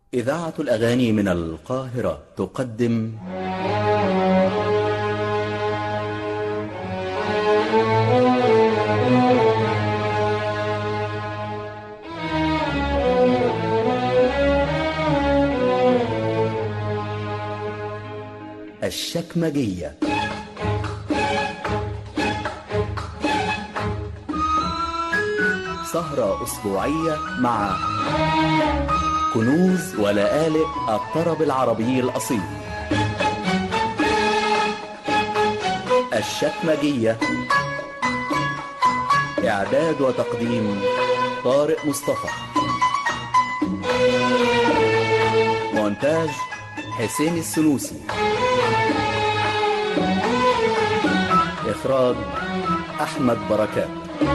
إذاعة الأغاني من القاهرة تقدم الشكمجية سهرة أسبوعية مع كنوز ولآلئ الطرب العربي الأصيل الشكمجية إعداد وتقديم طارق مصطفى مونتاج حسين السنوسي إخراج أحمد بركات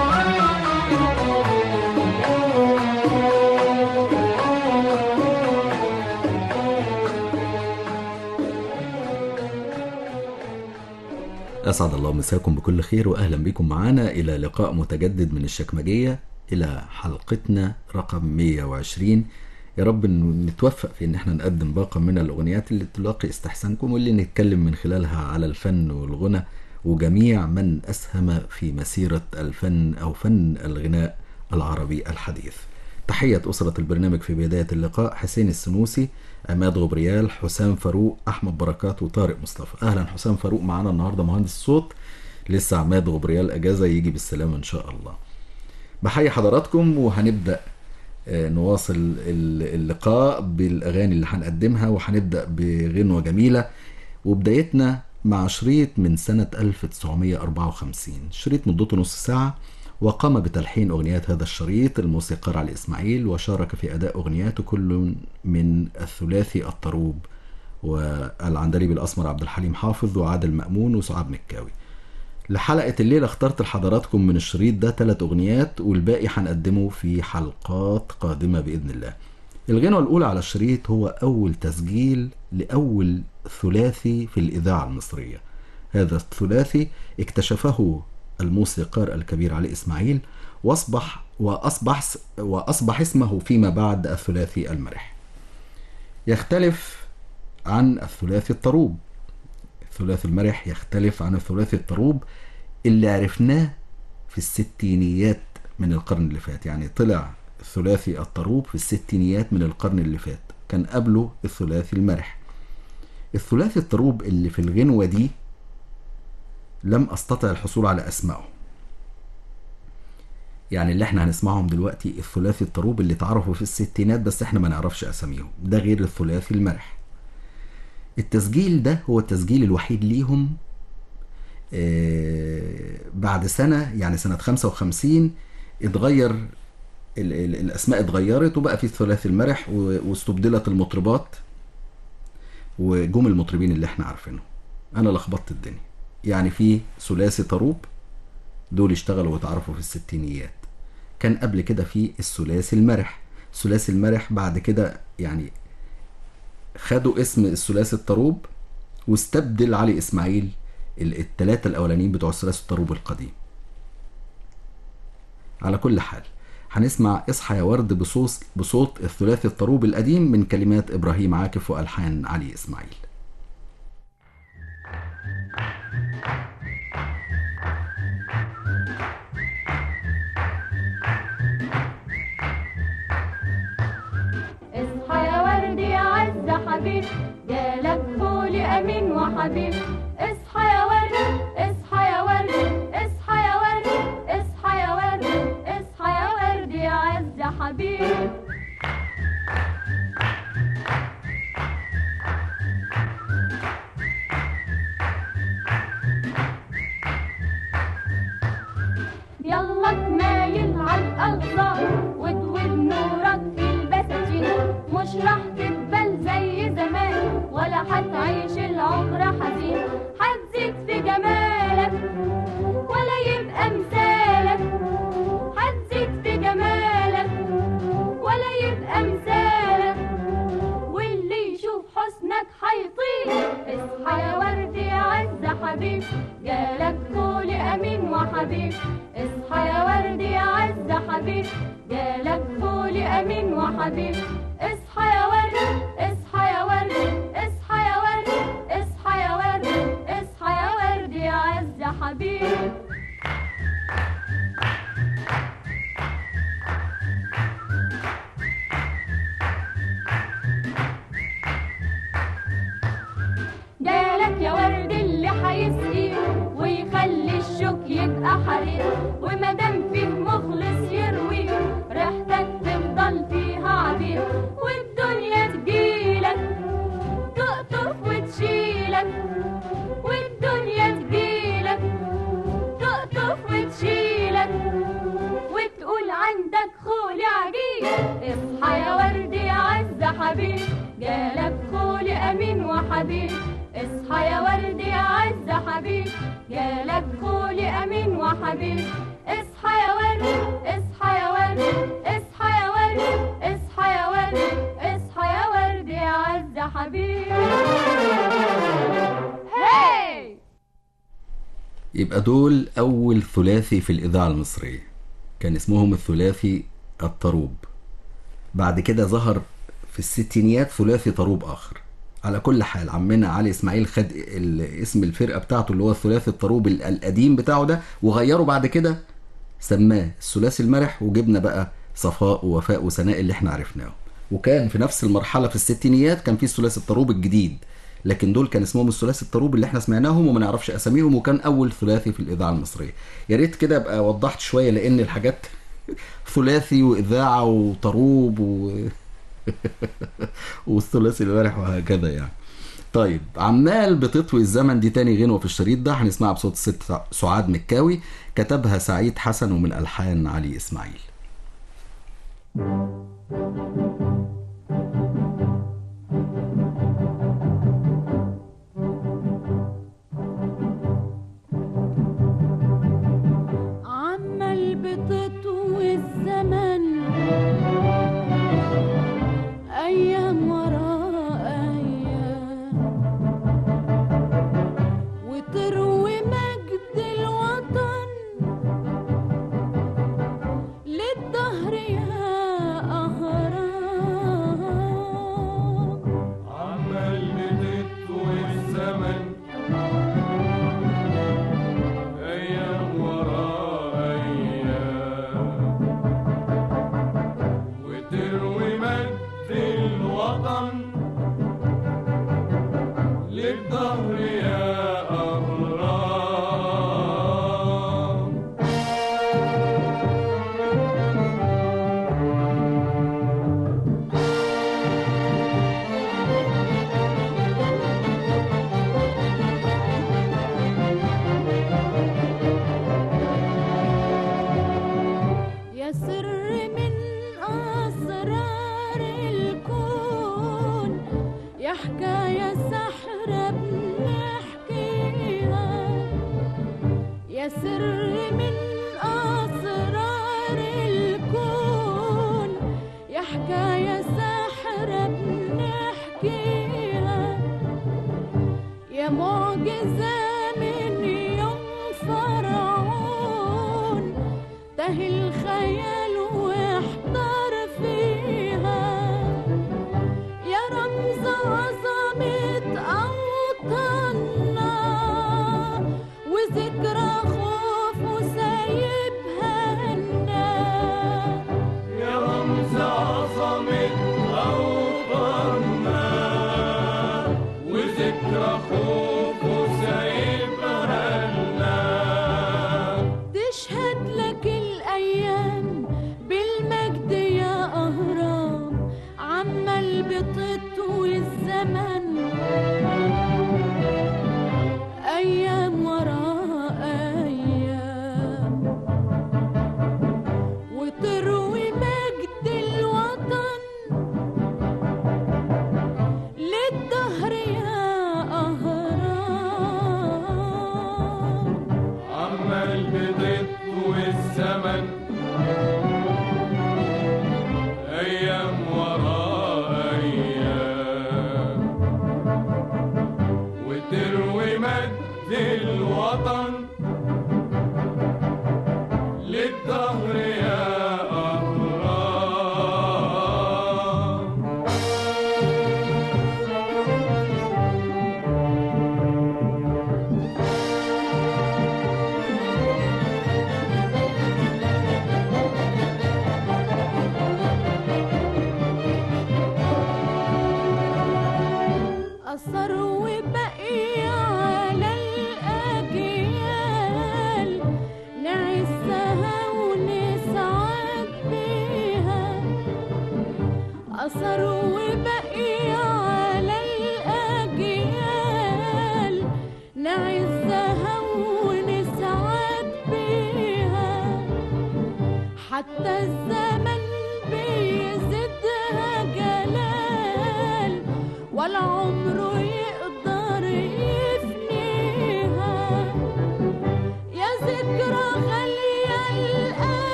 أسعد الله مساكم بكل خير وأهلا بكم معنا إلى لقاء متجدد من الشكمجية إلى حلقتنا رقم 120 يا رب إنه نتوفق في إن احنا نقدم باقة من الأغنيات اللي تلاقي استحسانكم واللي نتكلم من خلالها على الفن والغنى وجميع من أسهم في مسيرة الفن أو فن الغناء العربي الحديث تحية أسرة البرنامج في بداية اللقاء حسين السنوسي عماد غبريال حسام فاروق أحمد بركات وطارق مصطفى أهلا حسام فاروق معانا النهاردة مهندس الصوت لسه عماد غبريال أجازة يجي بالسلامة إن شاء الله بحيي حضراتكم وهنبدأ آه، نواصل ال- اللقاء بالأغاني اللي هنقدمها وهنبدأ بغنوة جميلة وبدايتنا مع شريط من سنة 1954 شريط مدته نص ساعة وقام بتلحين أغنيات هذا الشريط الموسيقار علي إسماعيل وشارك في أداء أغنياته كل من الثلاثي الطروب والعندليب الأسمر عبد الحليم حافظ وعادل مأمون وسعاد مكاوي لحلقة الليلة اخترت لحضراتكم من الشريط ده ثلاث أغنيات والباقي هنقدمه في حلقات قادمة بإذن الله الغنوة الأولى على الشريط هو أول تسجيل لأول ثلاثي في الإذاعة المصرية هذا الثلاثي اكتشفه الموسيقار الكبير علي إسماعيل واصبح وأصبح وأصبح اسمه فيما بعد الثلاثي المرح يختلف عن الثلاثي الطروب الثلاثي المرح يختلف عن الثلاثي الطروب اللي عرفناه في الستينيات من القرن اللي فات يعني طلع الثلاثي الطروب في الستينيات من القرن اللي فات كان قبله الثلاثي المرح الثلاثي الطروب اللي في الغنوة دي لم استطع الحصول على اسمائهم يعني اللي احنا هنسمعهم دلوقتي الثلاثي الطروب اللي اتعرفوا في الستينات بس احنا ما نعرفش اساميهم ده غير الثلاثي المرح التسجيل ده هو التسجيل الوحيد ليهم آه، بعد سنة يعني سنة 55 اتغير ال- ال- الأسماء اتغيرت وبقى في الثلاثي المرح و- واستبدلت المطربات وجم المطربين اللي احنا عارفينهم أنا لخبطت الدنيا يعني في ثلاثي طروب دول اشتغلوا واتعرفوا في الستينيات كان قبل كده في الثلاثي المرح الثلاثي المرح بعد كده يعني خدوا اسم الثلاثي الطروب واستبدل علي اسماعيل ال- التلاتة الاولانيين بتوع الثلاثي الطروب القديم على كل حال هنسمع اصحى يا ورد بصوت بصوت الثلاثي الطروب القديم من كلمات ابراهيم عاكف والحان علي اسماعيل اصحى يا ورد يا عز حبيب جالك فولي امين وحبيب اصحى يا ورد اصحى يا ورد اصحى يا ورد اصحى يا ورد اصحى يا ورد يا عز حبيب يلا تمايل عالأغصان وادور نورك في البساتين مش راح تقبل زي زمان ولا هتعيش العمر حزين هتزيد في جمالك ولا يبقى مثالك هتزيد في جمالك ولا يبقى مثالك واللي يشوف حسنك هيطير اصحى يا ورد يا عز حبيب جالك طول امين وحبيب اصحى يا ورد يا عز حبيب جالك طول امين وحبيب اصحى يا ورد أمين وحبيب اصحى يا ورد يا عز حبيب جالك خولي أمين وحبيب اصحى يا ورد اصحى يا ورد اصحى يا ورد اصحى يا ورد اصحى يا ورد يا عز حبيب هاي يبقى دول أول ثلاثي في الإذاعة المصرية كان اسمهم الثلاثي الطروب بعد كده ظهر في الستينيات ثلاثي طروب آخر على كل حال عمنا علي إسماعيل خد ال- اسم الفرقة بتاعته اللي هو الثلاثي الطروب ال- القديم بتاعه ده وغيره بعد كده سماه الثلاثي المرح وجبنا بقى صفاء ووفاء وسناء اللي احنا عرفناه وكان في نفس المرحلة في الستينيات كان في الثلاثي الطروب الجديد لكن دول كان اسمهم الثلاثي الطروب اللي احنا سمعناهم وما نعرفش اساميهم وكان اول ثلاثي في الاذاعه المصريه يا ريت كده ابقى وضحت شويه لان الحاجات ثلاثي واذاعه وطروب و... والثلاثي البارح وهكذا يعني طيب عمال بتطوي الزمن دي تاني غنوة في الشريط ده هنسمعها بصوت الست سعاد مكاوي كتبها سعيد حسن ومن ألحان علي إسماعيل عمال بتطوي الزمن أيام وراء أيام وتروي مجد الوطن للدهر يا أهرام عمال بتطوي الزمن أيام ورا أيام وتروي مجد الوطن للدهر يا أهرام يا سر من أسرار الكون يا حكاية سحرة بنحكيها يا سر من أسرار الكون يا حكاية سحرة بنحكيها يا معجزة من يوم فرعون تهي الخيال واحضر فيها يا رمز عظمة أوطاننا وذكرى خوف وسايبها لنا يا رمز عظمة أوطاننا وذكرى خوف وسايبها لنا تشهد لك الأيام بالمجد يا أهرام عمال بتطوي الزمن أيام وراء أيام وتروي مجد الوطن للدهر يا أهرام عمال بتطوي الزمن أيام ورا أيام وتروي مجد الوطن للدهر يا أهرام أثر وبقي على الأجيال نعزها ونسعد بيها أثر وبقي على الأجيال نعزها ونسعد بيها حتى الزمن بيزيدها جلال ولا عمره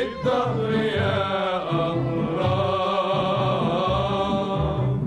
للدهر يا أهرام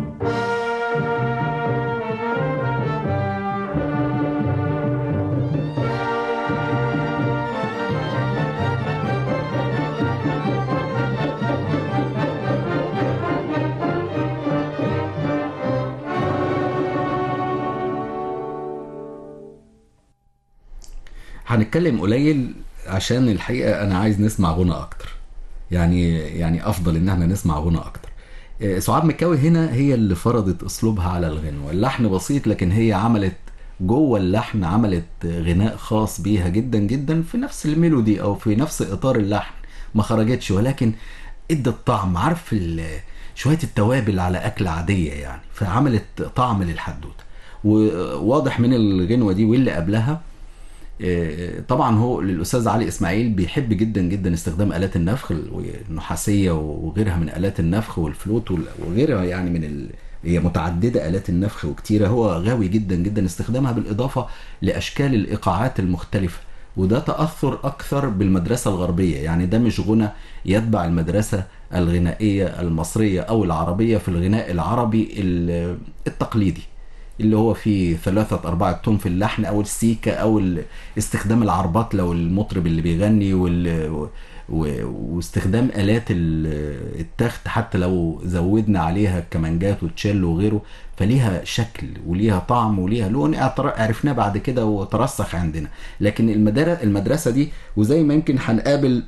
هنتكلم قليل عشان الحقيقه انا عايز نسمع غنى اكتر يعني يعني افضل ان احنا نسمع غنى اكتر آه، سعاد مكاوي هنا هي اللي فرضت اسلوبها على الغنوه اللحن بسيط لكن هي عملت جوه اللحن عملت غناء خاص بيها جدا جدا في نفس الميلودي او في نفس اطار اللحن ما خرجتش ولكن ادت طعم عارف ال- شويه التوابل على اكله عاديه يعني فعملت طعم للحدوته وواضح من الغنوه دي واللي قبلها آه، طبعا هو للاستاذ علي اسماعيل بيحب جدا جدا استخدام الات النفخ النحاسيه وغيرها من الات النفخ والفلوت وال- وغيرها يعني من ال... هي متعدده الات النفخ وكتيره هو غاوي جدا جدا استخدامها بالاضافه لاشكال الايقاعات المختلفه وده تاثر اكثر بالمدرسه الغربيه يعني ده مش غنى يتبع المدرسه الغنائيه المصريه او العربيه في الغناء العربي ال- التقليدي اللي هو فيه ثلاثة أربعة تون في اللحن أو السيكة أو ال- استخدام العربات لو المطرب اللي بيغني وال... و... واستخدام آلات ال- التخت حتى لو زودنا عليها الكمانجات والتشيلو وغيره فليها شكل وليها طعم وليها لون اعتر- عرفناه بعد كده وترسخ عندنا لكن المدار- المدرسة دي وزي ما يمكن هنقابل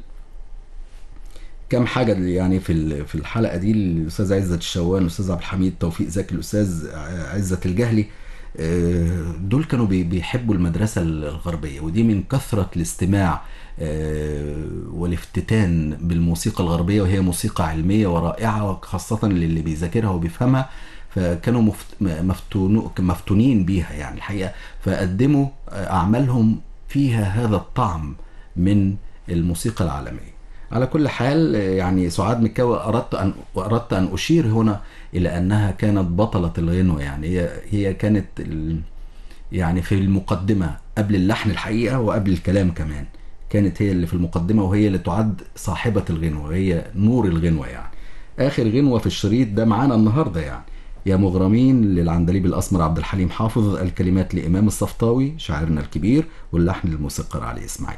كم حاجه اللي يعني في ال- في الحلقه دي الاستاذ عزت الشوان الاستاذ عبد الحميد توفيق زكي الاستاذ عزت الجهلي آه، دول كانوا بي- بيحبوا المدرسه الغربيه ودي من كثره الاستماع آه، والافتتان بالموسيقى الغربيه وهي موسيقى علميه ورائعه خاصه للي بيذاكرها وبيفهمها فكانوا مفت- مفتونو- مفتونين بيها يعني الحقيقه فقدموا آه، اعمالهم فيها هذا الطعم من الموسيقى العالميه على كل حال آه، يعني سعاد مكاوي اردت ان اردت ان اشير هنا الى انها كانت بطله الغنوه يعني هي هي كانت ال- يعني في المقدمه قبل اللحن الحقيقه وقبل الكلام كمان كانت هي اللي في المقدمه وهي اللي تعد صاحبه الغنوه وهي نور الغنوه يعني اخر غنوه في الشريط ده معانا النهارده يعني يا مغرمين للعندليب الاسمر عبد الحليم حافظ الكلمات لامام الصفطاوي شاعرنا الكبير واللحن للموسيقار علي اسماعيل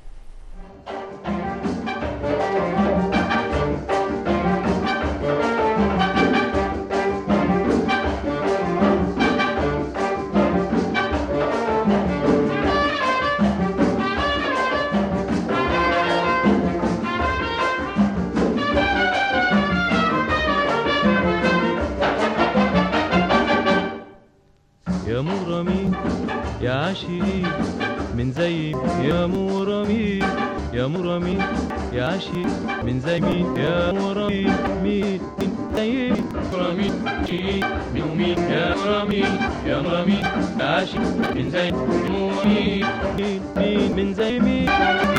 يا مغرمين يا عاشقين من زي يا مغرمين يا مغرمين يا عاشقين من زي مين يا مغرمين مين مين زي مين رمين شيء من مين يا رمين يا رمين عاشق من زي مين مين مين من زي مين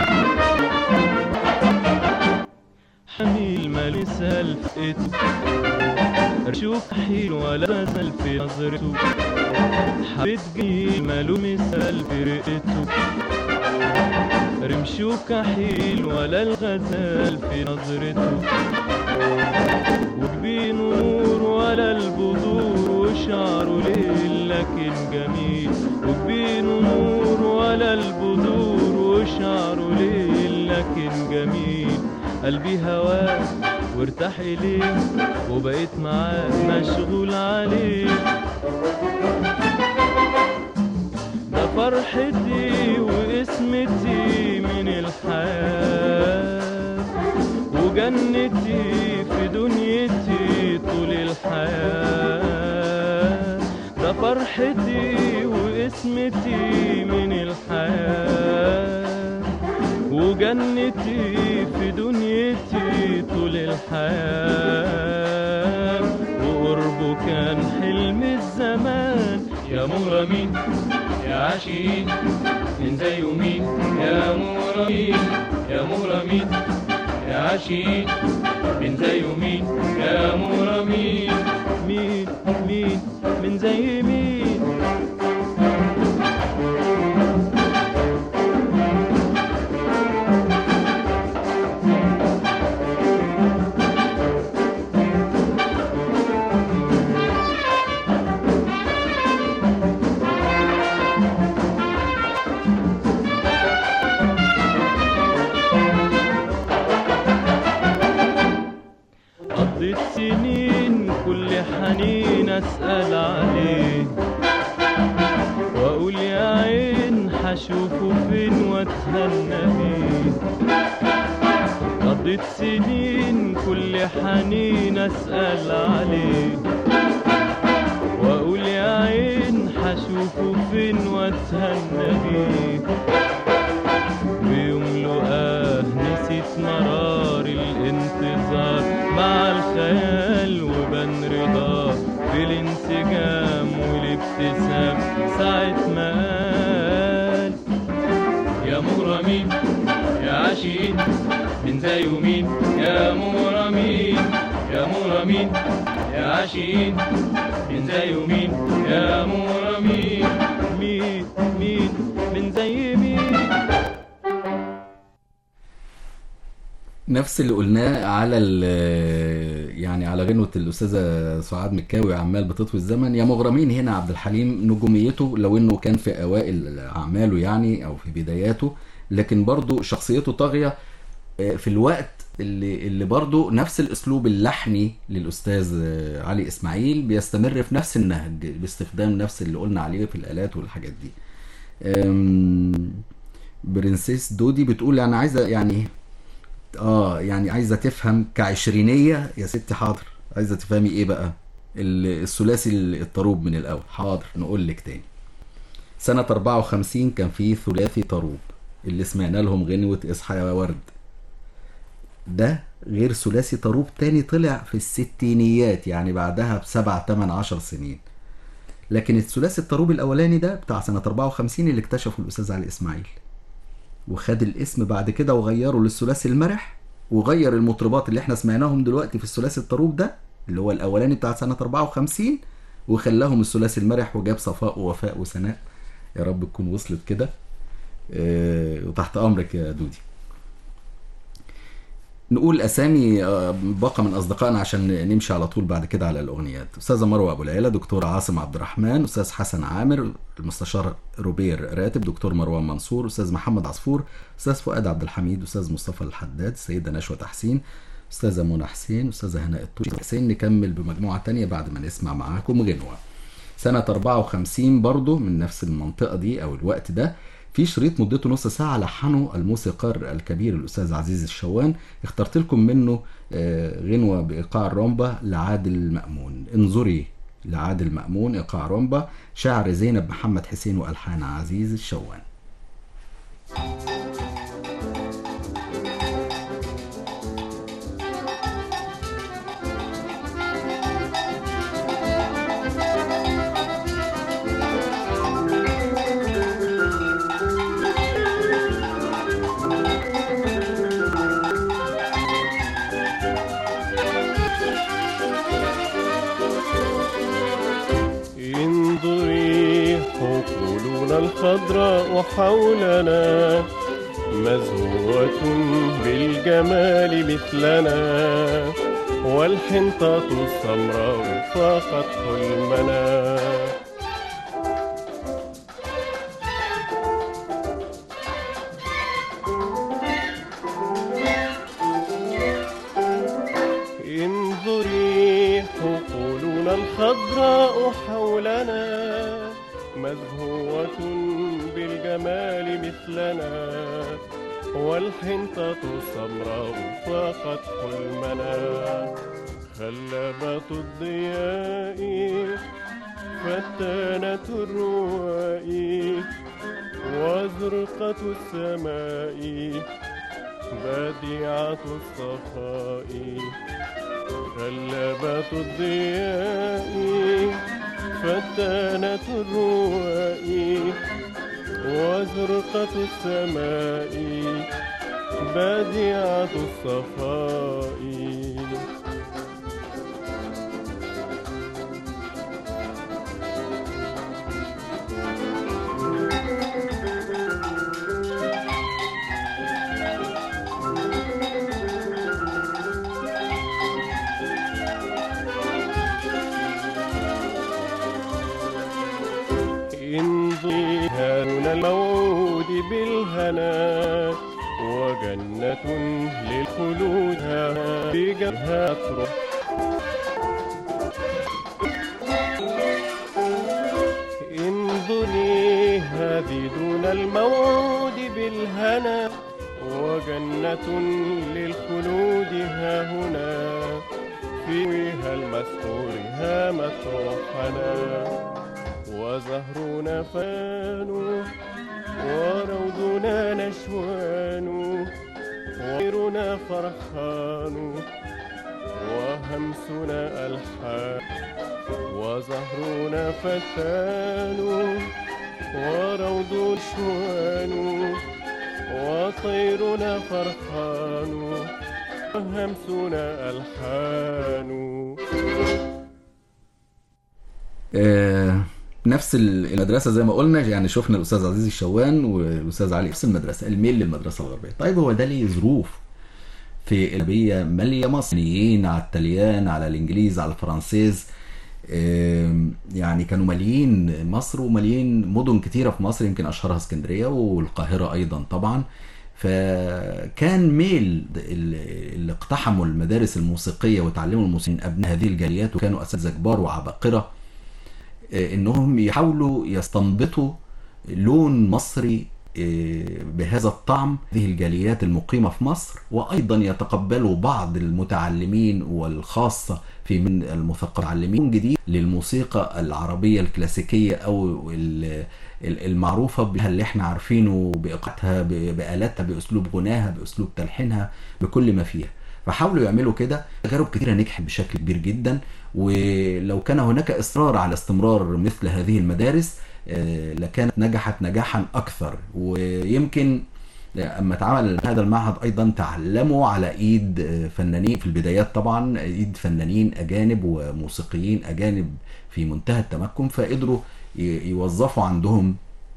حميل ما لسه لفقته رشوق حيل ولا بزل في نظرته حبيت جيل ماله مثال في رقته رمشوك حيل ولا الغزال في نظرته وجبينه نور ولا البذور وشعره ليل لكن جميل وجبينه نور ولا البذور وشعره ليل لكن جميل قلبي هواه وارتاح إليه وبقيت معاه مشغول عليه ده فرحتي واسمتي من الحياة وجنتي في دنيتي طول الحياة ده فرحتي واسمتي من الحياة وجنتي في دنيتي طول الحياة وقربه كان حلم الزمان يا مغرمين يا عاشقين من زي مين يا مغرمين يا مغرمين يا عاشقين من زي مين يا مغرمين مين مين من زي مين فيه قضيت سنين كل حنين اسأل عليه واقول يا عين حشوفه فين واتهنى بيه ويوم لقاه نسيت مرار الانتظار مع الخيال وبان رضاه في الانسجام والابتسام ساعة ما قال يا مغرمين يا عاشقين من زي ومين يا مغرمين يا مغرمين يا عاشقين من زي ومين يا مغرمين مين مين من زي مين نفس اللي قلناه على ال- يعني على غنوة الأستاذة سعاد مكاوي عمال بتطوي الزمن يا مغرمين هنا عبد الحليم نجوميته لو إنه كان في أوائل أعماله يعني أو في بداياته لكن برضه شخصيته طاغية آه، في الوقت اللي اللي برضه نفس الأسلوب اللحني للأستاذ آه، علي إسماعيل بيستمر في نفس النهج باستخدام نفس اللي قلنا عليه في الآلات والحاجات دي. أم، برنسيس دودي بتقول أنا عايزة يعني اه يعني عايزه تفهم كعشرينيه يا ستي حاضر عايزه تفهمي ايه بقى ال- الثلاثي الطروب من الاول حاضر نقول لك تاني سنة 54 كان في ثلاثي طروب اللي سمعنا لهم غنوة اصحى يا ورد ده غير ثلاثي طروب تاني طلع في الستينيات يعني بعدها بسبع تمن عشر سنين لكن الثلاثي الطروب الاولاني ده بتاع سنة 54 اللي اكتشفه الاستاذ علي اسماعيل وخد الاسم بعد كده وغيره للثلاثي المرح وغير المطربات اللي احنا سمعناهم دلوقتي في الثلاثي الطروب ده اللي هو الاولاني بتاع سنه 54 وخلاهم الثلاثي المرح وجاب صفاء ووفاء وسناء يا رب تكون وصلت كده اه وتحت امرك يا دودي نقول اسامي آه، باقه من اصدقائنا عشان نمشي على طول بعد كده على الاغنيات استاذه مروه ابو العيله دكتور عاصم عبد الرحمن استاذ حسن عامر المستشار روبير راتب دكتور مروان منصور استاذ محمد عصفور استاذ فؤاد عبد الحميد استاذ مصطفى الحداد السيده نشوى تحسين استاذه منى حسين استاذه هناء الطوشي حسين نكمل بمجموعه تانية بعد ما نسمع معاكم غنوه سنة 54 برضو من نفس المنطقة دي أو الوقت ده في شريط مدته نص ساعة لحنه الموسيقار الكبير الأستاذ عزيز الشوان اخترت لكم منه آه، غنوة بإيقاع الرومبا لعادل مأمون انظري لعادل مأمون إيقاع رومبا شعر زينب محمد حسين وألحان عزيز الشوان انظري حقولنا الخضراء حولنا مزهوة بالجمال مثلنا والحنطة السمراء فاقت حلمنا انظري حقولنا الخضراء حولنا مزهوة بالجمال مثلنا والحنطة السمراء فاقت حلمنا خلبت الضياء فتانة الرواء وزرقة السماء بديعة الصفاء غلبت الضياء فتانة الرواء وزرقة السماء بديعة الصفاء انظري هنا الموعود بالهنا وجنة للخلود بجنها تروح انظري هذه دون الموعود بالهنا وجنة للخلود ها هنا فيها المسحور ها مطروحنا وزهرنا فان وروضنا نشوان وغيرنا فرحان وهمسنا ألحان وزهرنا فتان وروض شوان وطيرنا فرحان وهمسنا ألحان آه، نفس المدرسة زي ما قلنا يعني شفنا الأستاذ عزيز الشوان والأستاذ علي نفس المدرسة الميل للمدرسة الغربية طيب هو ده ليه ظروف في الأدبية مالية مصريين على الطليان على الإنجليز على الفرنسيز آم، يعني كانوا ماليين مصر وماليين مدن كتيرة في مصر يمكن أشهرها اسكندرية والقاهرة أيضا طبعا فكان ميل ال- اللي اقتحموا المدارس الموسيقية وتعلموا الموسيقى من أبناء هذه الجاليات وكانوا أساتذة كبار وعباقرة آه، انهم يحاولوا يستنبطوا لون مصري آه، بهذا الطعم هذه الجاليات المقيمة في مصر وأيضا يتقبلوا بعض المتعلمين والخاصة في من المتعلمين جديد للموسيقى العربية الكلاسيكية أو ال- ال- المعروفة بها اللي احنا عارفينه بإيقاعاتها ب- بآلاتها بأسلوب غناها بأسلوب تلحينها بكل ما فيها فحاولوا يعملوا كده تجارب كتيرة نجحت بشكل كبير جدا ولو كان هناك إصرار على استمرار مثل هذه المدارس آه، لكانت نجحت نجاحا أكثر ويمكن اما اتعمل هذا المعهد ايضا تعلموا على ايد آه، فنانين في البدايات طبعا ايد فنانين اجانب وموسيقيين اجانب في منتهى التمكن فقدروا ي- يوظفوا عندهم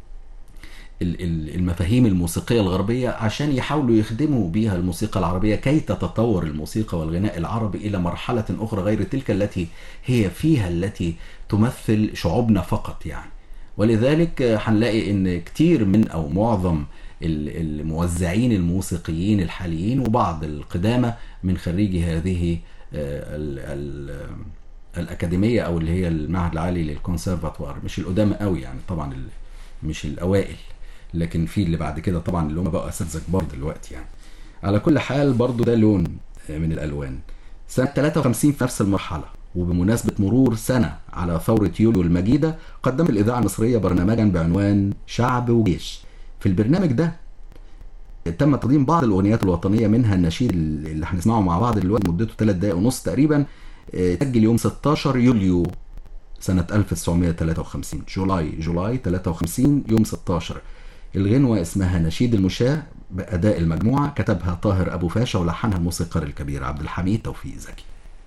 ال- ال- المفاهيم الموسيقية الغربية عشان يحاولوا يخدموا بيها الموسيقى العربية كي تتطور الموسيقى والغناء العربي إلى مرحلة أخرى غير تلك التي هي فيها التي تمثل شعوبنا فقط يعني ولذلك آه، هنلاقي ان كتير من او معظم ال- الموزعين الموسيقيين الحاليين وبعض القدامى من خريجي هذه آه، ال- ال- الأكاديمية أو اللي هي المعهد العالي للكونسرفاتوار مش القدامى قوي يعني طبعا ال- مش الأوائل لكن في اللي بعد كده طبعا اللي هم بقوا أساتذة كبار دلوقتي يعني على كل حال برضو ده لون من الألوان سنة 53 في نفس المرحلة وبمناسبة مرور سنة على ثورة يوليو المجيدة قدمت الإذاعة المصرية برنامجا بعنوان شعب وجيش في البرنامج ده تم تقديم بعض الأغنيات الوطنية منها النشيد اللي هنسمعه مع بعض دلوقتي مدته 3 دقايق ونص تقريبا آه، سجل يوم 16 يوليو سنة 1953 جولاي جولاي 53 يوم 16 الغنوة اسمها نشيد المشاة بأداء المجموعة كتبها طاهر أبو فاشا ولحنها الموسيقار الكبير عبد الحميد توفيق زكي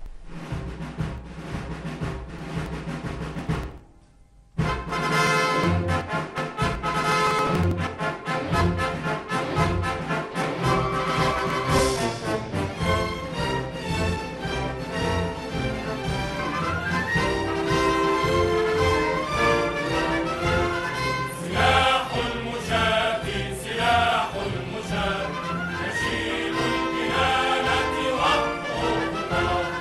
سلاح المشاة سلاح المشاة نشيد الكنانة والطوفان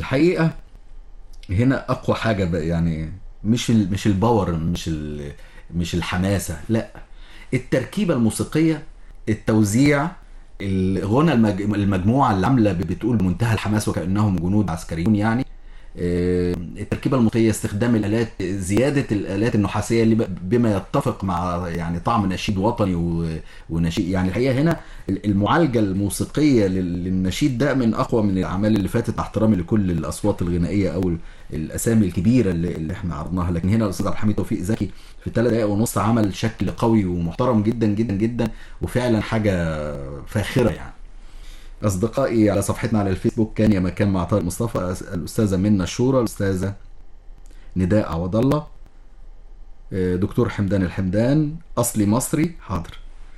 الحقيقه هنا اقوى حاجه بقى يعني مش ال مش الباور مش ال مش الحماسه لا التركيبه الموسيقيه التوزيع الغنى المج... المجموعه اللي عامله ب- بتقول بمنتهى الحماس وكانهم جنود عسكريون يعني آه، التركيبه الموسيقيه استخدام الالات زياده الالات النحاسيه اللي ب- بما يتفق مع يعني طعم نشيد وطني و- ونشيد يعني الحقيقه هنا المعالجه الموسيقيه لل- للنشيد ده من اقوى من الاعمال اللي فاتت مع احترامي لكل الاصوات الغنائيه او الاسامي الكبيره اللي, اللي احنا عرضناها لكن هنا الاستاذ عبد الحميد توفيق زكي في ثلاث دقائق ونص عمل شكل قوي ومحترم جدا جدا جدا وفعلا حاجه فاخره يعني اصدقائي على صفحتنا على الفيسبوك كان يا مكان مع طارق مصطفى الاستاذه منى الشورى الاستاذه نداء عوض الله آه، دكتور حمدان الحمدان اصلي مصري حاضر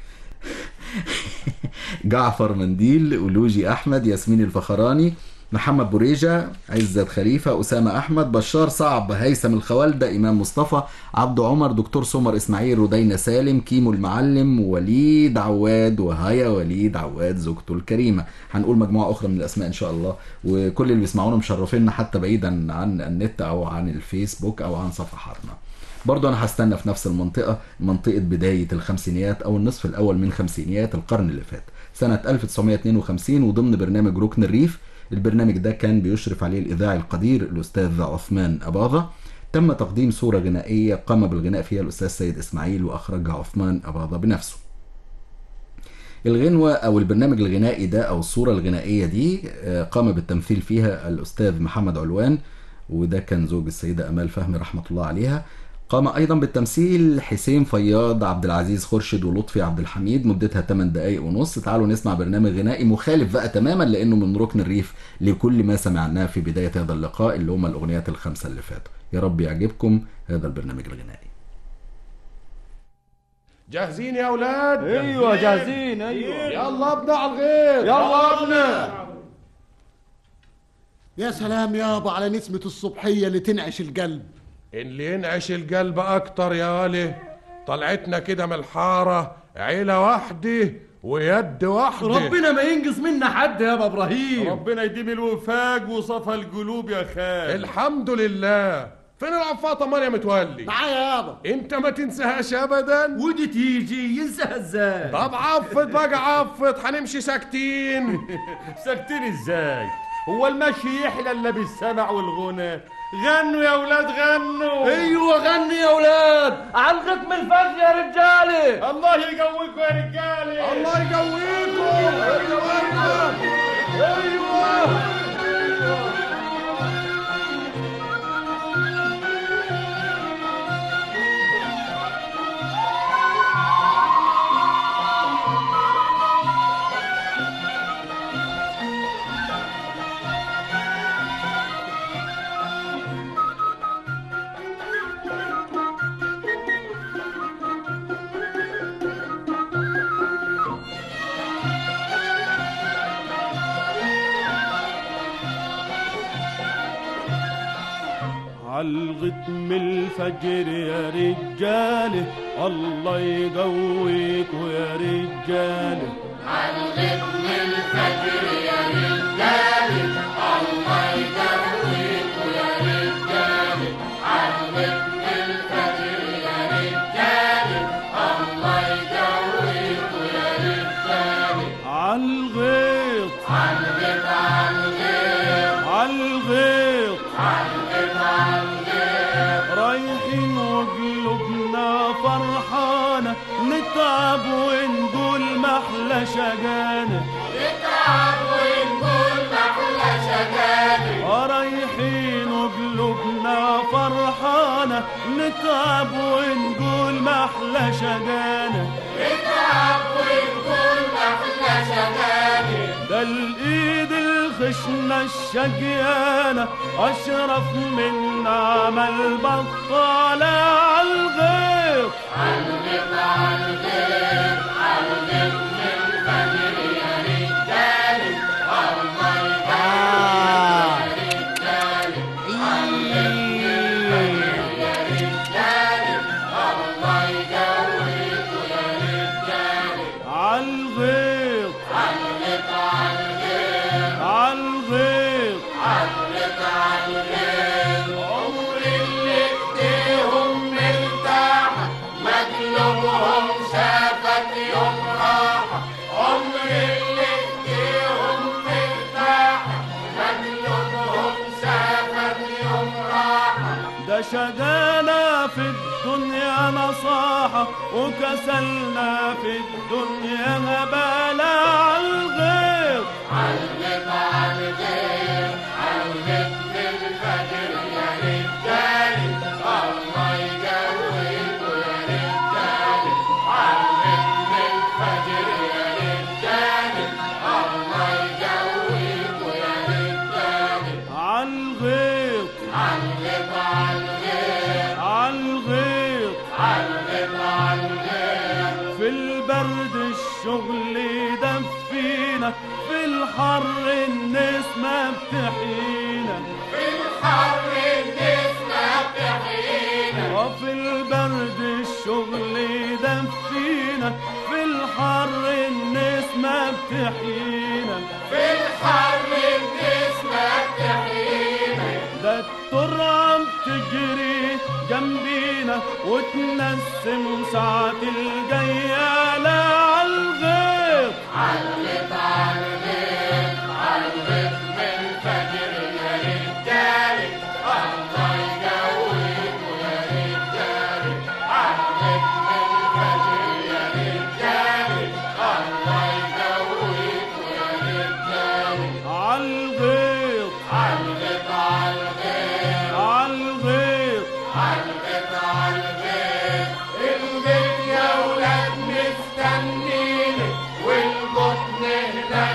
جعفر منديل ولوجي احمد ياسمين الفخراني محمد بوريجة عزت خليفة أسامة أحمد بشار صعب هيثم الخوالدة إمام مصطفى عبد عمر دكتور سمر إسماعيل ردينا سالم كيمو المعلم وليد عواد وهيا وليد عواد زوجته الكريمة هنقول مجموعة أخرى من الأسماء إن شاء الله وكل اللي بيسمعونا مشرفينا حتى بعيدا عن النت أو عن الفيسبوك أو عن صفحاتنا برضو انا هستنى في نفس المنطقة منطقة بداية الخمسينيات او النصف الاول من خمسينيات القرن اللي فات سنة 1952 وضمن برنامج ركن الريف البرنامج ده كان بيشرف عليه الاذاعي القدير الاستاذ عثمان اباظة تم تقديم صورة غنائية قام بالغناء فيها الاستاذ سيد اسماعيل واخرجها عثمان اباظة بنفسه الغنوة أو البرنامج الغنائي ده أو الصورة الغنائية دي آه، قام بالتمثيل فيها الأستاذ محمد علوان وده كان زوج السيدة أمال فهمي رحمة الله عليها قام أيضا بالتمثيل حسين فياض عبد العزيز خرشد ولطفي عبد الحميد مدتها 8 دقايق ونص تعالوا نسمع برنامج غنائي مخالف بقى تماما لأنه من ركن الريف لكل ما سمعناه في بداية هذا اللقاء اللي هم الأغنيات الخمسة اللي فاتوا يا رب يعجبكم هذا البرنامج الغنائي جاهزين يا اولاد ايوه جاهزين ايوه يلا ابدا على الغير يلا ابني يا سلام يابا على نسمة الصبحية اللي تنعش القلب اللي ينعش القلب اكتر يا غالي طلعتنا كده من الحاره عيله واحده ويد واحده ربنا ما ينقص منا حد يا ابو ابراهيم ربنا يديم الوفاق وصفى القلوب يا خال الحمد لله فين العفاطه مريم متولي تعال يابا انت ما تنساهاش ابدا ودي تيجي ينساها ازاي طب عفط بقى عفط هنمشي ساكتين ساكتين ازاي هو المشي يحلى الا بالسمع والغنى غنوا يا اولاد غنوا ايوه غني يا اولاد على الغتم الفجر يا رجالي الله يقويكم يا رجالي الله يقويكم ايوه ايوه عالغتم الفجر يا رجاله الله يقويكم يا رجاله عالغيط عالغيط عالغيط رايحين وقلوبنا فرحانة نتعب ونقول محلى شجانة نتعب ونقول محلى شجانة رايحين وقلوبنا فرحانة نتعب ونقول محلى شجانة ده الايد الخشنة الشقيانة اشرف من عمل بطالة عالغيط عالغيط عالغيط شقانا في الدنيا نصاحة وكسلنا في الدنيا هبالة عالغير علق عالغير علق للفجر يا رجالي الله يجويكوا يا رجالي علق للفجر يا رجالي الله يجويكوا يا رجالي عالغير علق عالغير عالغير علق عالغير في البرد الشغل يدفينا في الحر النسمة بتحيينا في الحر النسمة بتحيينا وفي البرد الشغل يدفينا في الحر النسمة بتحيينا في الحر النسمة بتحيينا ده الترعة بتجري جنبينا وتنسم ساعة الجيالة عالغيط علق عالغيط علق من الفجر يا رجالي الله يجويكوا يا رجالي علق من الفجر يا رجالي الله يجويكوا يا رجالي عالغيط علق عالغيط عالغيط علقت عالغيط الغيط يا ولاد مستنيني والبطن هناك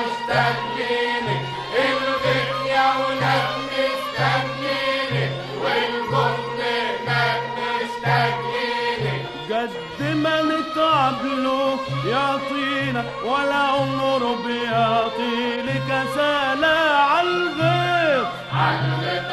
مستنيني الغيط يا ولاد مستنيني والبطن هناك مستنيني قد ما نتعب له يعطينا ولا عمره بيعطي لك سالة عالغيط علقت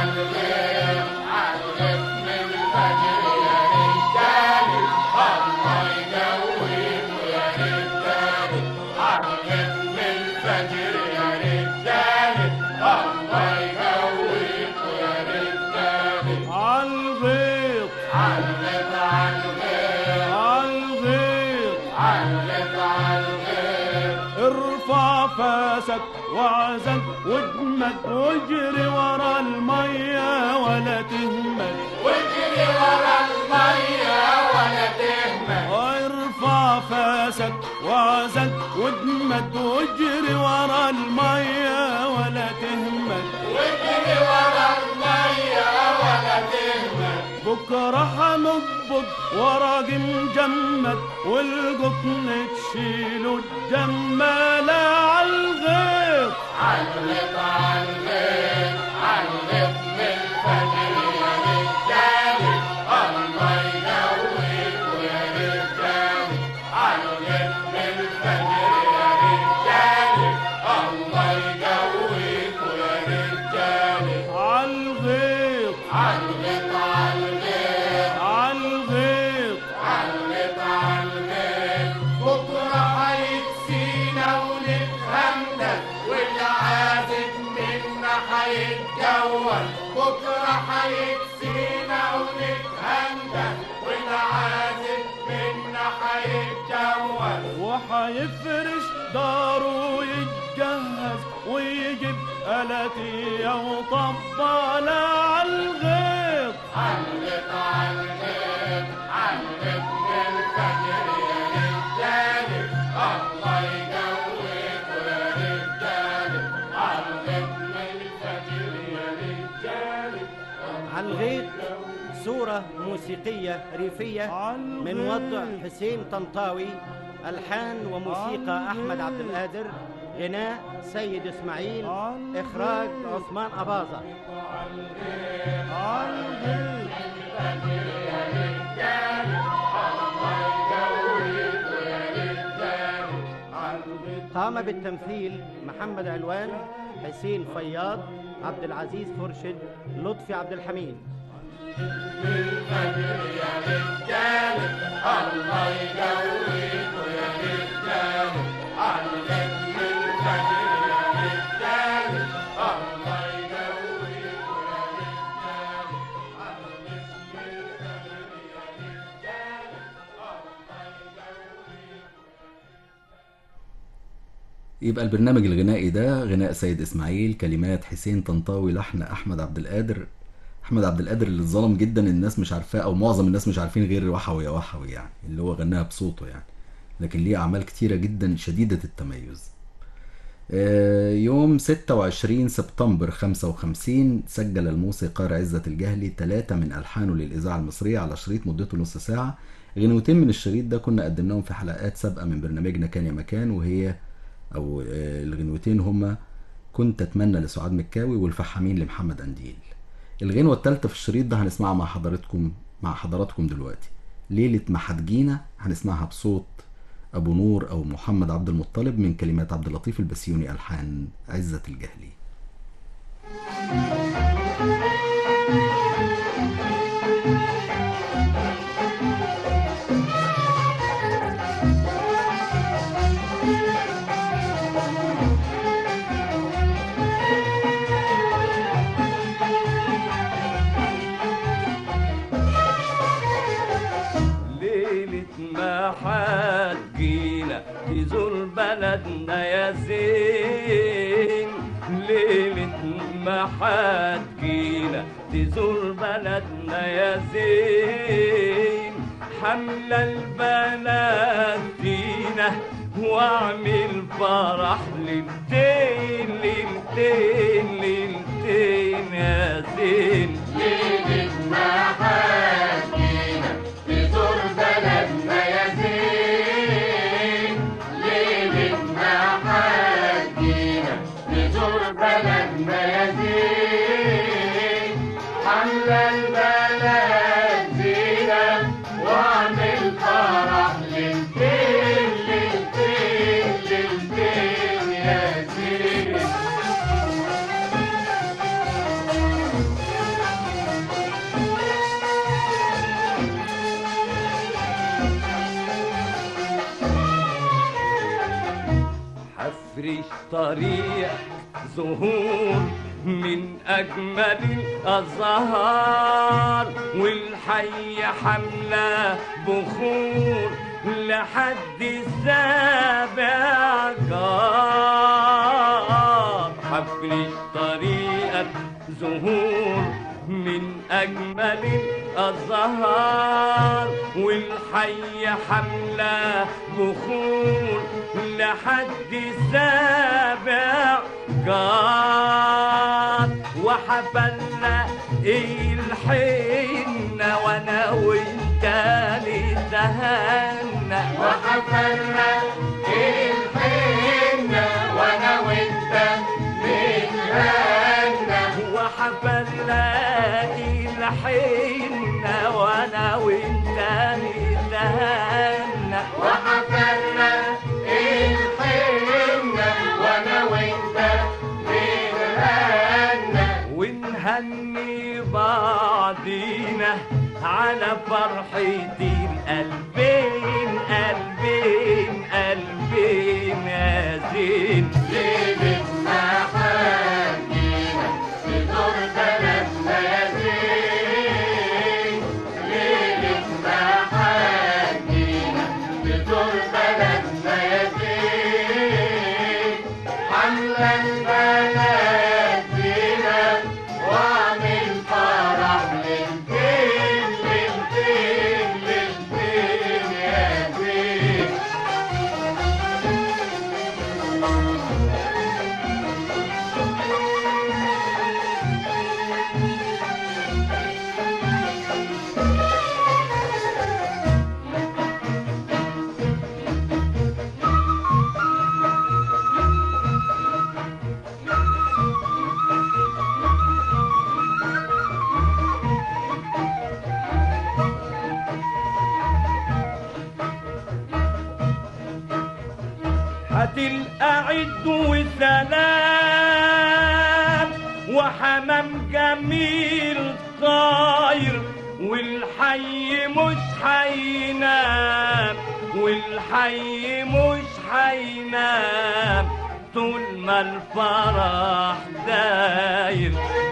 عالغيط علقت من الفجر يا رجالي الله يجويكوا يا رجالي علقت من الفجر يا رجالي الله يجويكوا يا رجالي عالغيط علقت عالغيط عالغيط علقت عالغيط ارفع فاسك وعزك ودمك واجري ورا المية ولا تهمل واجري ورا المية ولا تهمل ارفع فاسك وعزك ودمك واجري ورا المية ولا تهمل واجري ورا المية ولا تهمل بكرة حنقبض ورق مجمد والقطن تشيله الجمالة عالغيط علق عالغيط علق من الفجر يا رجالي الله يجويكوا يا رجالي علق من الفجر يا رجالي الله يجويكوا يا رجالي عالغيط علق عالغيط عالغيط علق عالغيط بكرة هيكسينا ونتهندل والعازب منا هيتجول بكرة هيكسينا ونتهندل والعازب منا هيتجول وحيفرش داره ويتجهز ويجيب آلاتي وطبالة عالغيط علق عالغيط علق من الفجر يا رجالي الله يجويكوا يا رجالي علق من الفجر يا رجالي عالغيط صورة موسيقية ريفية من وضع حسين طنطاوي ألحان وموسيقى أحمد عبد القادر غناء سيد إسماعيل إخراج عثمان أباظة قام بالتمثيل محمد علوان حسين فياض عبد العزيز فرشد لطفي عبد الحميد الله يجويكوا يا رجالي علق من الفجر يا رجالي الله يجويكوا يا رجالي علق من الفجر يا رجالي يبقى البرنامج الغنائي ده غناء سيد اسماعيل كلمات حسين طنطاوي لحن احمد عبد القادر احمد عبد القادر اللي اتظلم جدا الناس مش عارفاه او معظم الناس مش عارفين غير وحوي يا وحوي يعني اللي هو غناها بصوته يعني لكن ليه اعمال كتيره جدا شديده التميز آه، يوم 26 سبتمبر 55 سجل الموسيقار عزة الجهلي ثلاثة من ألحانه للإذاعة المصرية على شريط مدته نص ساعة غنوتين من الشريط ده كنا قدمناهم في حلقات سابقة من برنامجنا كان يا مكان وهي أو آه، الغنوتين هما كنت أتمنى لسعاد مكاوي والفحامين لمحمد أنديل الغنوة الثالثة في الشريط ده هنسمعها مع حضراتكم مع حضراتكم دلوقتي ليلة ما هتجينا هنسمعها بصوت أبو نور أو محمد عبد المطلب من كلمات عبد اللطيف البسيوني ألحان عزة الجهلي ليلة ما حتجينا تزور بلدنا يا زين ليلة ما حتجينا تزور بلدنا يا زين حملة البلد فينا واعمل فرح ليلتين ليلتين ليلتين يا زين ليلة ما حكينا تزور بلدنا يا زين ليلة ما حكينا تزور بلدنا يا زين حملة البلد زينة واعمل فرح ليلتين ليلتين ليلتين يا زين حفرش طريق زهور من أجمل الأزهار والحي حملة بخور لحد السابع جار حفرش طريقك زهور من أجمل الأزهار والحي حملة بخور لحد السابع جار وحفلنا الحنة وانا وانت نتهنى وحفلنا الحنة وانا وانت نتهنى وحفلنا الحنة وانا وانت نتهنى وحفلنا الحنة وانا وانت نتهنى ونهني بعضينا على فرحة القلبين قلبين قلبين يا زين ليلة ما حكينا تزور بلدنا يا زين ليلة ما حكينا تزور بلدنا يا زين حملة البلد زينة واعمل فرح للدين للدين للدين يا زين هتلقى عد وسلام وحمام جميل طاير والحي مش حينام والحي مش حينام طول ما الفرح داير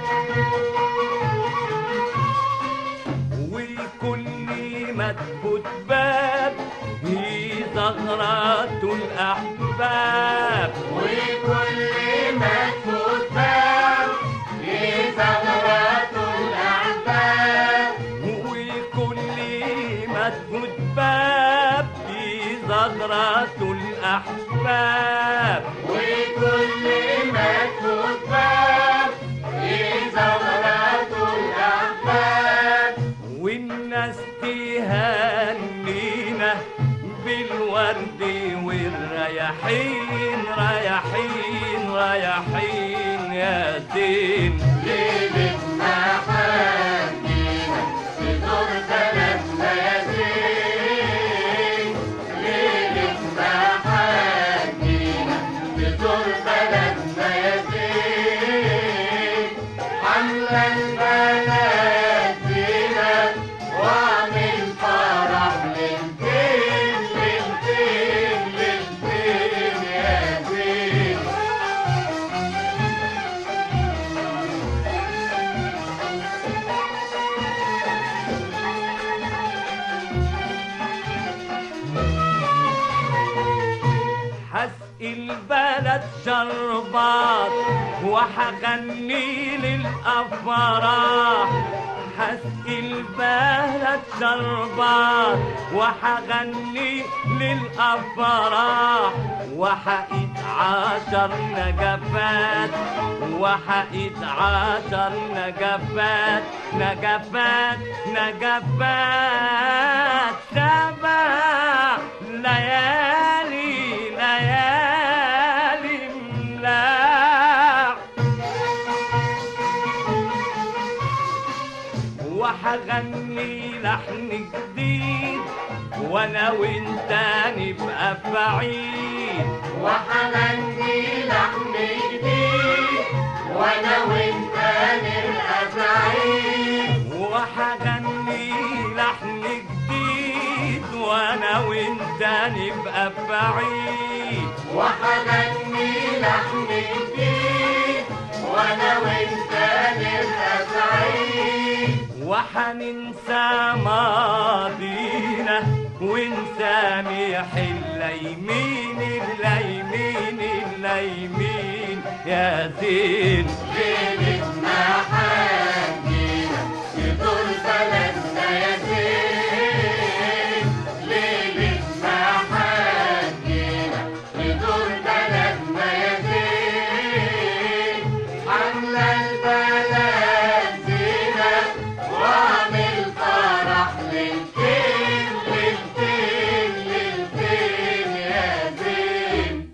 وكل ما تفوت باب هي زغرة الأحباب وكل ما تفوت باب في زغرة الأحباب زغرة الأحباب وكل ما تباب في زغرة الأحباب والناس تهنينا بالورد والرياحين رياحين رياحين يا زين ليلة ما حنينا تزور بلدنا يا زين ليلة ما حنينا تزور بلدنا يا زين حملة البلد فينا واعمل فرح للدين للدين للدين يا زين حسقي البلد شربات وحغني للأفراح حسقي البلد شربات وحغني للأفراح وحقيت عشر نجفات وحقيت عشر نجفات نجفات نجفات سبع ليالي ليالي ملاح وحغني لحن جديد وانا وانت نبقى بعيد وحغني لحن جديد وانا وانت نبقى سعيد وحغني لحن جديد وانا وانت نبقى بعيد وحغني لحن جديد وانا وانت نبقى سعيد وحننسى ماضينا ونسامح الليمين الليمين الليمين يا زين ليلة ما حنينا يدور بلدنا يا زين ليلة ما حنينا يدور بلدنا يا زين حملة البلد زينة واعمل فرح للدين للدين للدين يا زين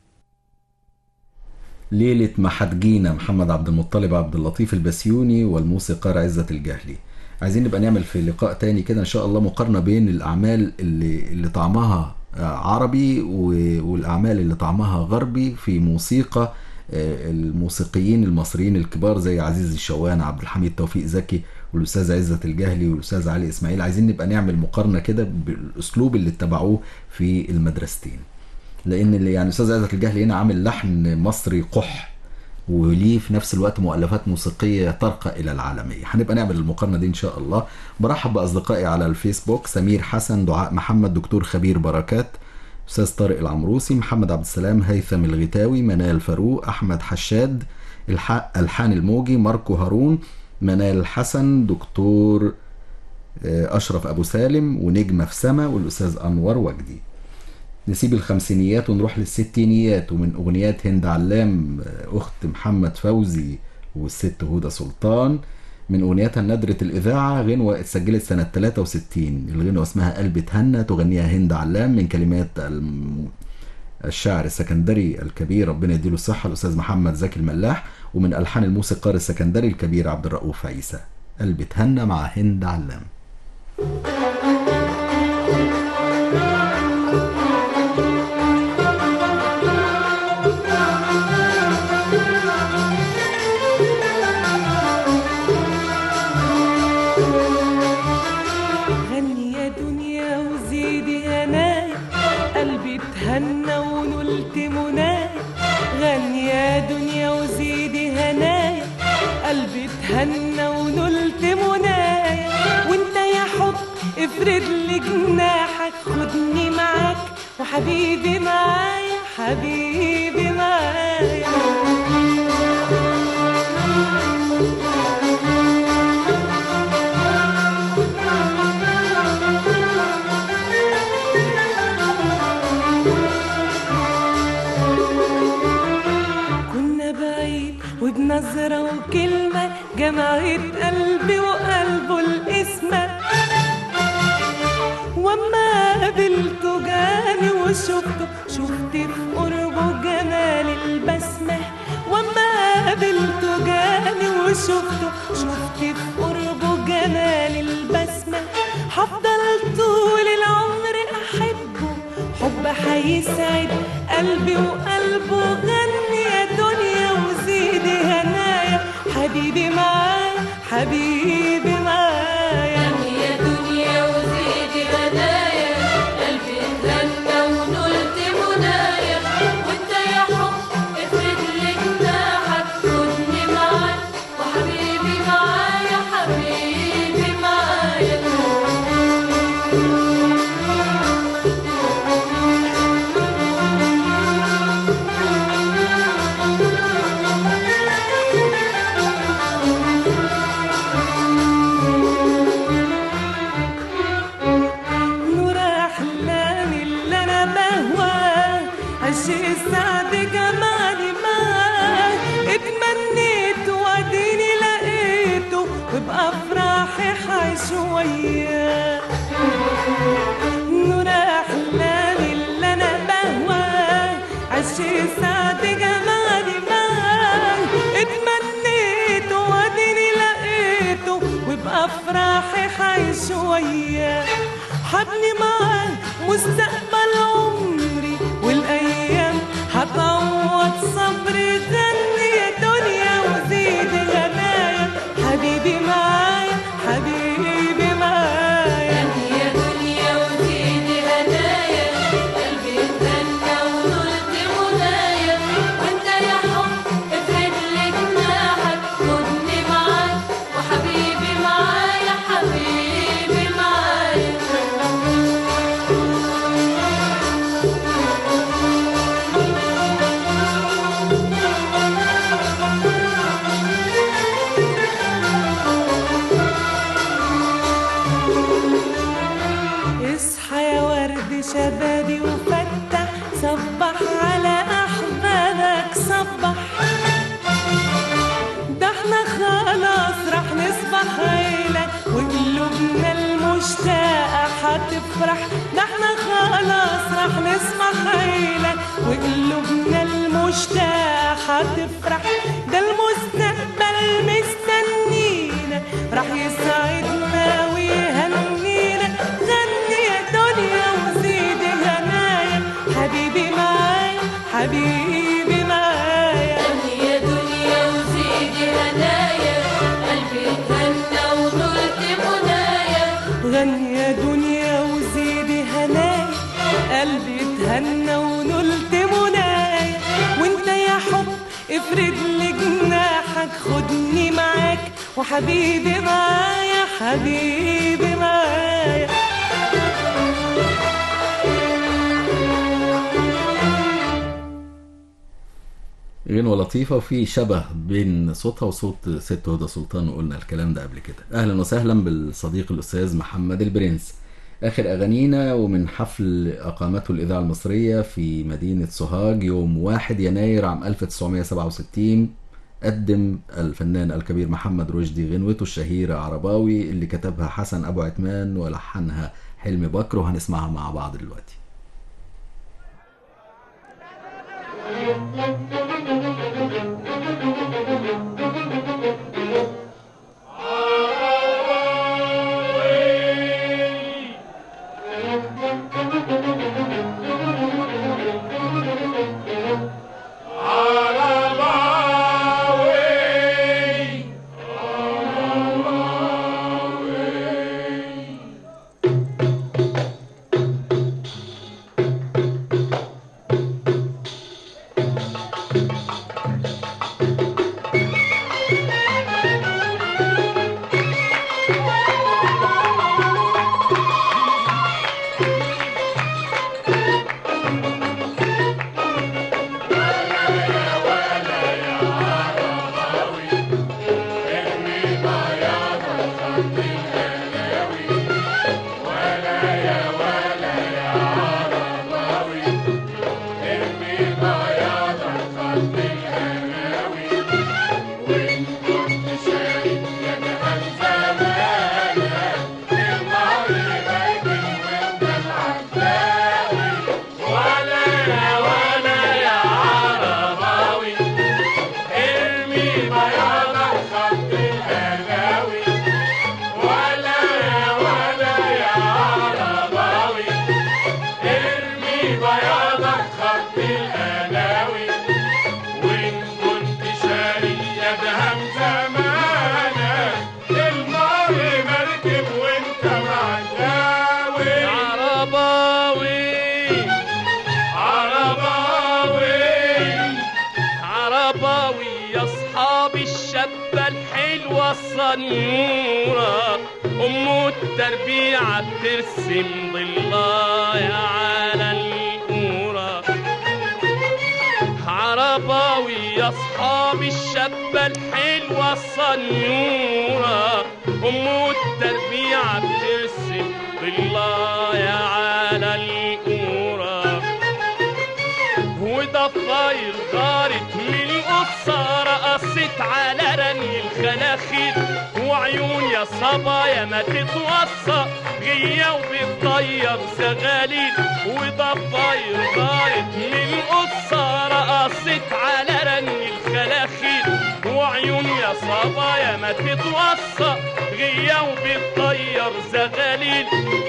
ليلة ما حتجينا محمد عبد المطلب عبد اللطيف البسيوني والموسيقار عزة الجهلي عايزين نبقى نعمل في لقاء تاني كده ان شاء الله مقارنة بين الاعمال اللي اللي طعمها آه، عربي و- والاعمال اللي طعمها غربي في موسيقى آه، الموسيقيين المصريين الكبار زي عزيز الشوان عبد الحميد توفيق زكي والاستاذ عزة الجهلي والاستاذ علي اسماعيل عايزين نبقى نعمل مقارنة كده بالاسلوب اللي اتبعوه في المدرستين لان اللي يعني استاذ عزت الجهلي هنا عامل لحن مصري قح وليه في نفس الوقت مؤلفات موسيقيه ترقى الى العالميه هنبقى نعمل المقارنه دي ان شاء الله برحب باصدقائي على الفيسبوك سمير حسن دعاء محمد دكتور خبير بركات استاذ طارق العمروسي محمد عبد السلام هيثم الغتاوي منال فاروق احمد حشاد الح- الحان الموجي ماركو هارون منال الحسن دكتور آه، اشرف ابو سالم ونجمه في سما والاستاذ انور وجدي نسيب الخمسينيات ونروح للستينيات ومن اغنيات هند علام آه، اخت محمد فوزي والست هدى سلطان من اغنياتها ندرة الاذاعة غنوة اتسجلت سنة 63 الغنوة اسمها قلب تهنى تغنيها هند علام من كلمات الم... الشاعر السكندري الكبير ربنا يديله الصحة الأستاذ محمد زكي الملاح ومن ألحان الموسيقار السكندري الكبير عبد الرؤوف عيسى قلب تهنى مع هند علام غني يا دنيا وزيدي هنايا قلبي اتهنى ونلت منايا غني يا دنيا وزيدي هنايا قلبي اتهنى ونلت منايا وانت يا حب افرد لي جناحك خدني معاك وحبيبي معايا حبيبي معايا شفت في قربه جمال البسمة هفضل طول العمر أحبه حب هيسعد قلبي وقلبه غني يا دنيا وزيدي هنايا حبيبي معايا حبيبي معايا يا دنيا وزيدي هدايا قلبي اتهنى ونلت منايا وانت يا حب افرد لي جناحك خدني معاك وحبيبي معايا حبيبي معايا نور أحلامي اللي أنا بهواه عشق سعد جمالي معاه اتمنيت واديني لقيته وبأفراحي حعيش وياه نور أحلامي اللي أنا بهواه عشق سعد جمالي معاه اتمنيت واديني لقيته وبأفراحي حعيش وياه حبني معاه مستقبل عمري والايام هتعوض صبري غني يا دنيا وزيد غنايا حبيبي معايا حبيبي معايا يا دنيا وزيدي هدايا قلبي اتهنى ونلت منايا وانت يا حب افرد لي جناحك خدني معاك وحبيبي معايا حبيبي معايا اصحى يا ورد شبابي وفتح صبح على احبابك صبح ده احنا خلاص راح نصبح عيلة وقلوبنا المشتاقة هتفرح ده احنا خلاص راح نصبح عيلة وقلوبنا المشتاقة هتفرح ده المستقبل مستنينا راح يسعدنا ويهنينا غني يا دنيا وزيدي هنايا حبيبي معايا حبيبي معايا يا دنيا وزيدي هدايا قلبي اتهنى ونلت منايا غني يا دنيا وزيدي هنايا قلبي اتهنى ونلت منايا وانت يا حب افرد لي جناحك خدني معاك وحبيبي معايا حبيبي معايا غنوة لطيفة وفي شبه بين صوتها وصوت ست هدى سلطان وقلنا الكلام ده قبل كده أهلا وسهلا بالصديق الأستاذ محمد البرنس آخر أغانينا ومن حفل أقامته الإذاعة المصرية في مدينة سوهاج يوم 1 يناير عام 1967 قدم الفنان الكبير محمد رشدي غنوته الشهيرة عرباوي اللي كتبها حسن أبو عثمان ولحنها حلمي بكر وهنسمعها مع بعض دلوقتي ارمي بياضك خط الهنا والصنورة أم التربيعة بترسم ضلايا على القورة عرباوي يا أصحاب الشابة الحلوة الصنورة أم التربيعة بترسم ضلايا على القورة وضفاير غارت من القصة رقصت على رمي الخلاخيل وعيون يا صبايا ما تتوصى غية وبتطير سغاليل وضفاير غارت من القصة رقصت على رمي الخلاخيل وعيون يا صبايا ما تتوصى غية وبتطير زغاليل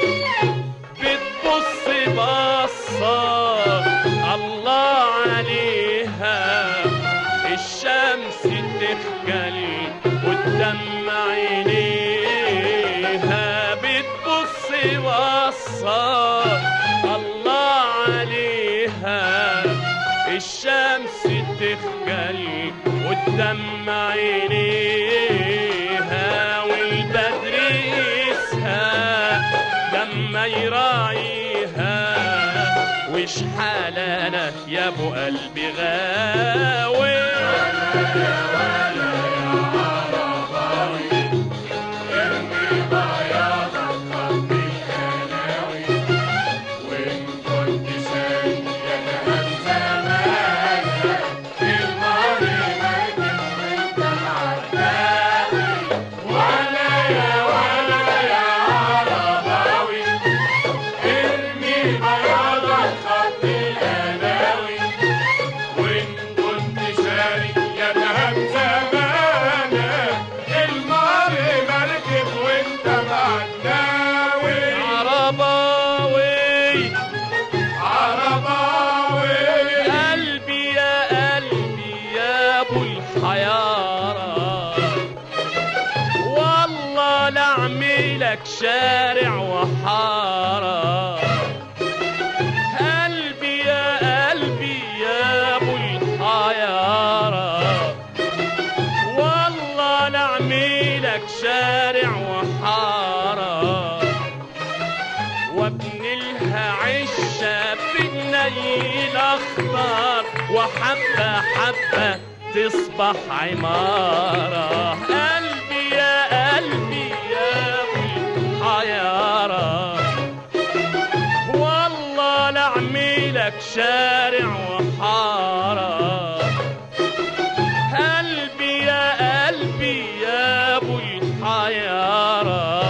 بتبص بصة الله عليها الشمس تخجل قدام عينيها بتبص بصة الله عليها الشمس تخجل قدام عينيها والبدر يسهى لما يراعيها وش حالنا يا ابو قلبي غاوي عرباوي عرباوي قلبي يا قلبي يا ابو الحيارة والله لا اعملك شارع وحارة قلبي يا قلبي يا ابو الحيارة والله لا اعملك شارع وحارة وابني لها عشة بالنيل اخضر وحبة حبة تصبح عمارة قلبي يا قلبي يا ابو الحيارة والله لا اعملك شارع وحارة قلبي يا قلبي يا ابو الحيارة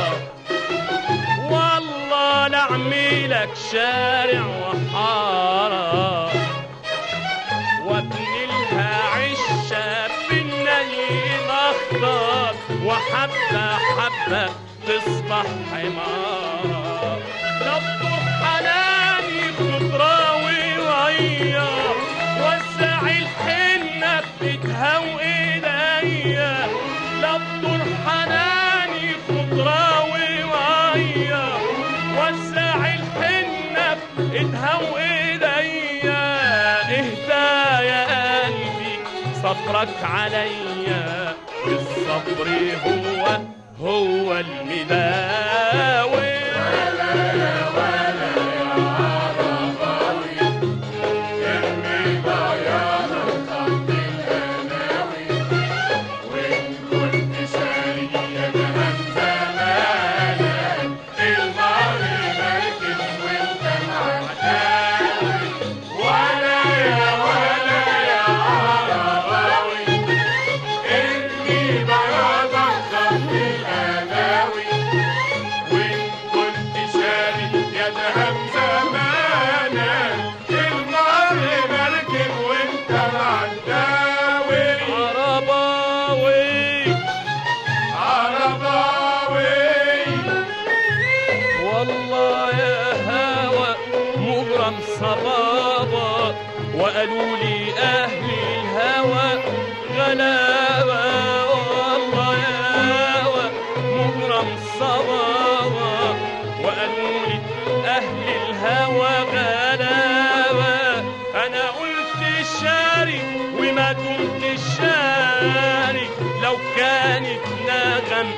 والله لا اعملك شارع وحارة وابني لها عشة بالنيل اخضر وحبة حبة تصبح حمارة لطف حناني خضراوي وعيا وسع الحنة بتها وايديا لطف حناني خضراوي وعيا وسع الحنة بإيدها وإيديا اهدى يا قلبي صبرك عليا الصبر هو هو المداوي عرباوي عرباوي والله يا هوى مغرم صبابة وقالوا لي أهل الهوى غلابة والله يا هوى مغرم صبابة وقالوا لي أهل الهوى غلابة أنا قلت شاري وما كنت شاري لو كانت نغم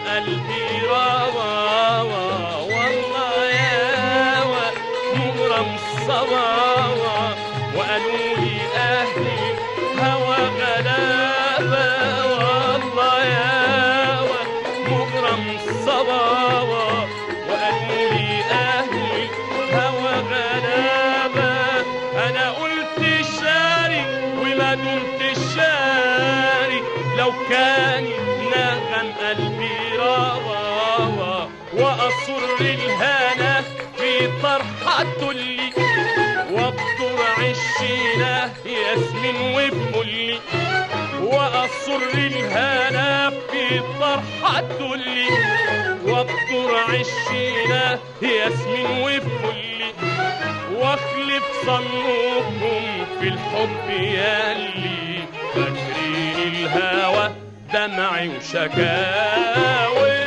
قلبي روا والله يا مغرم الصباوة وقالوا لي أهلي هوى غلابة والله يا مغرم الصباوة وقالوا لي أهلي هوى غلابة أنا قلت شاري وما دمت شاري لو كان نغم قلبي رواوة وأصر الهنا في طرحة لي وابطر عشينا ياسمين وبقلي وأصر الهنا في طرحة لي وابطر عشينا ياسمين وبقلي واخلف صنوكم في الحب ياللي فاكرين الهوى دمعي وشكاوي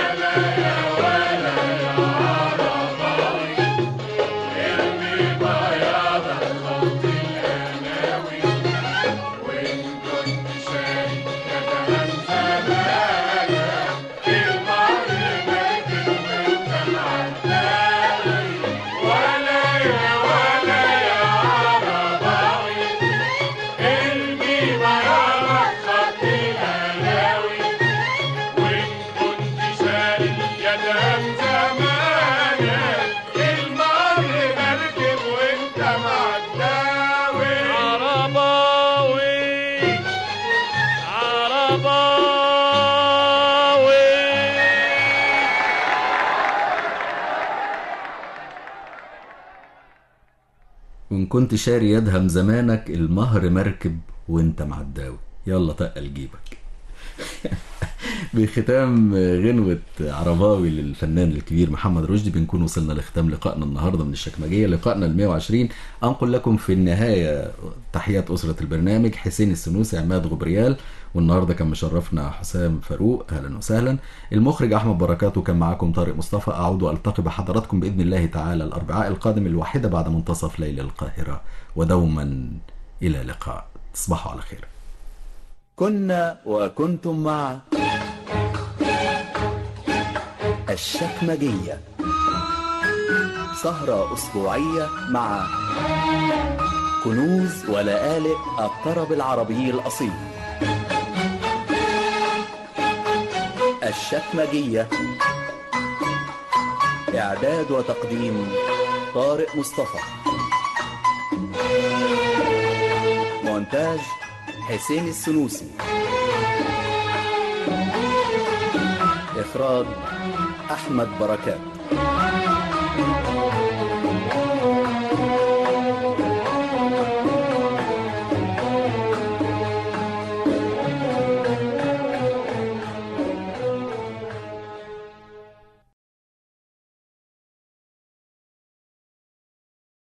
عرباوي عرباوي وإن كنت شاري يدهم زمانك المهر مركب وانت معداوي يلا تقل جيبك بختام غنوة عرباوي للفنان الكبير محمد رشدي بنكون وصلنا لختام لقائنا النهاردة من الشكمجية لقائنا ال 120 أنقل لكم في النهاية تحيات أسرة البرنامج حسين السنوسي عماد غبريال والنهاردة كان مشرفنا حسام فاروق أهلا وسهلا المخرج أحمد بركات وكان معاكم طارق مصطفى أعود وألتقي بحضراتكم بإذن الله تعالى الأربعاء القادم الواحدة بعد منتصف ليل القاهرة ودوما إلى لقاء تصبحوا على خير كنا وكنتم مع الشكمجية سهرة أسبوعية مع كنوز ولآلئ الطرب العربي الأصيل الشكمجية إعداد وتقديم طارق مصطفى مونتاج حسين السنوسي إخراج أحمد بركات